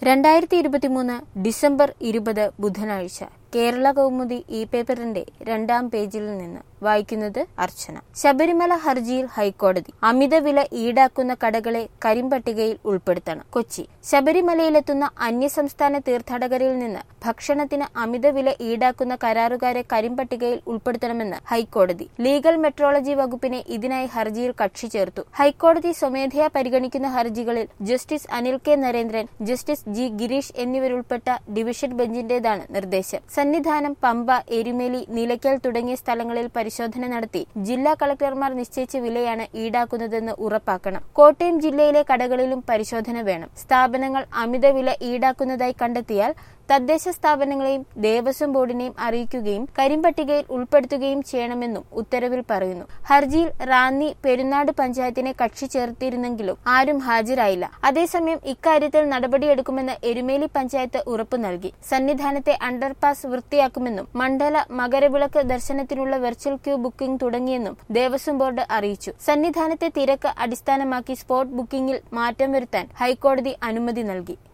രണ്ടായിരത്തി ഇരുപത്തിമൂന്ന് ഡിസംബർ ഇരുപത് ബുധനാഴ്ച കേരള കൗമുദി ഇ പേപ്പറിന്റെ രണ്ടാം പേജിൽ നിന്ന് വായിക്കുന്നത് അർച്ചന ശബരിമല ഹർജിയിൽ ഹൈക്കോടതി അമിതവില ഈടാക്കുന്ന കടകളെ കരിമ്പട്ടികയിൽ ഉൾപ്പെടുത്തണം കൊച്ചി ശബരിമലയിലെത്തുന്ന അന്യസംസ്ഥാന തീർത്ഥാടകരിൽ നിന്ന് ഭക്ഷണത്തിന് അമിതവില ഈടാക്കുന്ന കരാറുകാരെ കരിമ്പട്ടികയിൽ ഉൾപ്പെടുത്തണമെന്ന് ഹൈക്കോടതി ലീഗൽ മെട്രോളജി വകുപ്പിനെ ഇതിനായി ഹർജിയിൽ കക്ഷി ചേർത്തു ഹൈക്കോടതി സ്വമേധയാ പരിഗണിക്കുന്ന ഹർജികളിൽ justice Anil K Narendran justice G Gireesh എന്നിവരുൾപ്പെട്ട ഡിവിഷൻ ബെഞ്ചിന്റേതാണ് നിർദ്ദേശം സന്നിധാനം പമ്പ എരുമേലി നിലയ്ക്കൽ തുടങ്ങിയ സ്ഥലങ്ങളിൽ പരിശോധന നടത്തി ജില്ലാ കളക്ടർമാർ നിശ്ചയിച്ച വിലയാണ് ഈടാക്കുന്നതെന്ന് ഉറപ്പാക്കണം കോട്ടയം ജില്ലയിലെ കടകളിലും പരിശോധന വേണം സ്ഥാപനങ്ങൾ അമിതവില ഈടാക്കുന്നതായി കണ്ടെത്തിയാൽ തദ്ദേശ സ്ഥാപനങ്ങളെയും ദേവസ്വം ബോർഡിനെയും അറിയിക്കുകയും കരിമ്പട്ടികയിൽ ഉൾപ്പെടുത്തുകയും ചെയ്യണമെന്നും ഉത്തരവിൽ പറയുന്നു ഹർജിയിൽ റാന്നി പെരുന്നാട് പഞ്ചായത്തിനെ കക്ഷി ചേർത്തിരുന്നെങ്കിലും ആരും ഹാജരായില്ല അതേസമയം ഇക്കാര്യത്തിൽ നടപടിയെടുക്കുമെന്ന് എരുമേലി പഞ്ചായത്ത് ഉറപ്പു നൽകി സന്നിധാനത്തെ അണ്ടർപാസ് വൃത്തിയാക്കുമെന്നും മണ്ഡല മകരവിളക്ക് ദർശനത്തിനുള്ള വെർച്വൽ ക്യൂ ബുക്കിംഗ് തുടങ്ങിയെന്നും ദേവസ്വം ബോർഡ് അറിയിച്ചു സന്നിധാനത്തെ തിരക്ക് അടിസ്ഥാനമാക്കി സ്പോട്ട് ബുക്കിംഗിൽ മാറ്റം വരുത്താൻ ഹൈക്കോടതി അനുമതി നൽകി